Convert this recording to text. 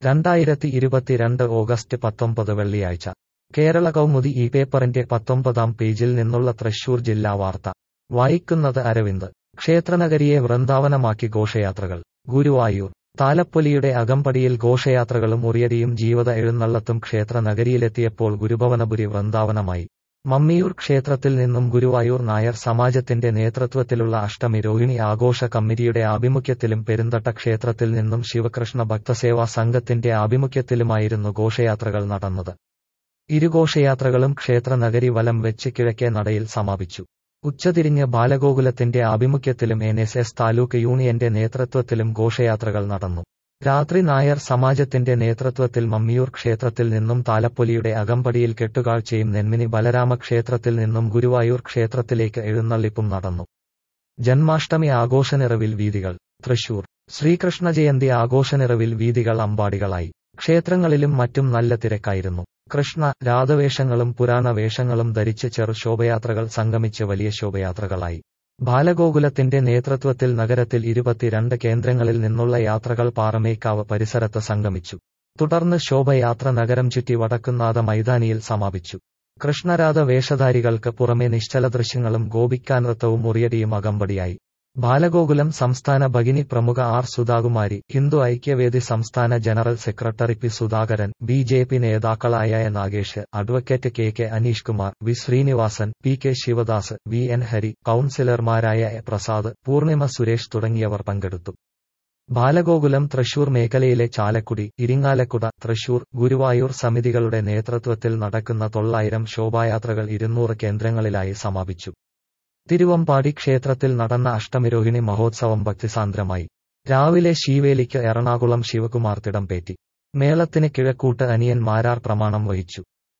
രണ്ടായിരത്തി ഇരുപത്തിരണ്ട് ഓഗസ്റ്റ് പത്തൊമ്പത് വെള്ളിയാഴ്ച കേരള കൗമുദി ഈ പേപ്പറിന്റെ പത്തൊമ്പതാം പേജിൽ നിന്നുള്ള തൃശൂർ ജില്ലാ വാർത്ത വായിക്കുന്നത് അരവിന്ദ് ക്ഷേത്രനഗരിയെ വൃന്ദാവനമാക്കി ഘോഷയാത്രകൾ ഗുരുവായൂർ താലപ്പൊലിയുടെ അകമ്പടിയിൽ ഘോഷയാത്രകളും ഉറിയടിയും ജീവിത എഴുന്നള്ളത്തും ക്ഷേത്ര നഗരിയിലെത്തിയപ്പോൾ ഗുരുഭവനപുരി വൃന്ദാവനമായി മമ്മിയൂർ ക്ഷേത്രത്തിൽ നിന്നും ഗുരുവായൂർ നായർ സമാജത്തിന്റെ നേതൃത്വത്തിലുള്ള അഷ്ടമി രോഹിണി ആഘോഷ കമ്മിറ്റിയുടെ ആഭിമുഖ്യത്തിലും പെരുന്തട്ട ക്ഷേത്രത്തിൽ നിന്നും ശിവകൃഷ്ണ ഭക്തസേവാ സംഘത്തിന്റെ ആഭിമുഖ്യത്തിലുമായിരുന്നു ഘോഷയാത്രകൾ നടന്നത് ഇരുഘോഷയാത്രകളും ക്ഷേത്ര നഗരി വലം വെച്ച് കിഴക്കേ നടയിൽ സമാപിച്ചു ഉച്ചതിരിഞ്ഞ് ബാലഗോകുലത്തിന്റെ ആഭിമുഖ്യത്തിലും എൻ എസ് എസ് താലൂക്ക് യൂണിയന്റെ നേതൃത്വത്തിലും ഘോഷയാത്രകൾ നടന്നു രാത്രി നായർ സമാജത്തിന്റെ നേതൃത്വത്തിൽ മമ്മിയൂർ ക്ഷേത്രത്തിൽ നിന്നും താലപ്പൊലിയുടെ അകമ്പടിയിൽ കെട്ടുകാഴ്ചയും നെന്മിനി ബലരാമ ക്ഷേത്രത്തിൽ നിന്നും ഗുരുവായൂർ ക്ഷേത്രത്തിലേക്ക് എഴുന്നള്ളിപ്പും നടന്നു ജന്മാഷ്ടമി ആഘോഷനിറവിൽ വീതികൾ തൃശൂർ ശ്രീകൃഷ്ണ ജയന്തി ആഘോഷനിറവിൽ വീതികൾ അമ്പാടികളായി ക്ഷേത്രങ്ങളിലും മറ്റും നല്ല തിരക്കായിരുന്നു കൃഷ്ണ രാധവേഷങ്ങളും പുരാണ വേഷങ്ങളും ധരിച്ച് ചെറു ശോഭയാത്രകൾ സംഗമിച്ച് വലിയ ശോഭയാത്രകളായി ബാലഗോകുലത്തിന്റെ നേതൃത്വത്തിൽ നഗരത്തിൽ ഇരുപത്തിരണ്ട് കേന്ദ്രങ്ങളിൽ നിന്നുള്ള യാത്രകൾ പാറമേക്കാവ് പരിസരത്ത് സംഗമിച്ചു തുടർന്ന് ശോഭയാത്ര നഗരം ചുറ്റി വടക്കുന്നാഥ മൈതാനിയിൽ സമാപിച്ചു കൃഷ്ണരാധ വേഷധാരികൾക്ക് പുറമെ നിശ്ചല ദൃശ്യങ്ങളും ഗോപിക്കാനൃത്തവും മുറിയടിയും അകമ്പടിയായി ബാലഗോകുലം സംസ്ഥാന ഭഗിനി പ്രമുഖ ആർ സുധാകുമാരി ഹിന്ദു ഐക്യവേദി സംസ്ഥാന general secretary P Sudhakaran B J P നേതാക്കളായ A Nagesh advocate K K Aneesh Kumar V Srinivasan P K Sivadas V N Hari കൌൺസിലർമാരായ എ പ്രസാദ് പൂർണിമ സുരേഷ് തുടങ്ങിയവർ പങ്കെടുത്തു ബാലഗോകുലം തൃശൂർ മേഖലയിലെ ചാലക്കുടി ഇരിങ്ങാലക്കുട തൃശൂർ ഗുരുവായൂർ സമിതികളുടെ നേതൃത്വത്തിൽ നടക്കുന്ന തൊള്ളായിരം ശോഭായാത്രകൾ ഇരുന്നൂറ് കേന്ദ്രങ്ങളിലായി സമാപിച്ചു തിരുവമ്പാടി ക്ഷേത്രത്തിൽ നടന്ന അഷ്ടമിരോഹിണി മഹോത്സവം ഭക്തിസാന്ദ്രമായി രാവിലെ ശീവേലിക്ക് എറണാകുളം ശിവകുമാർ തിടംപേറ്റി മേളത്തിന് കിഴക്കൂട്ട് അനിയൻ മാരാർ പ്രമാണം വഹിച്ചു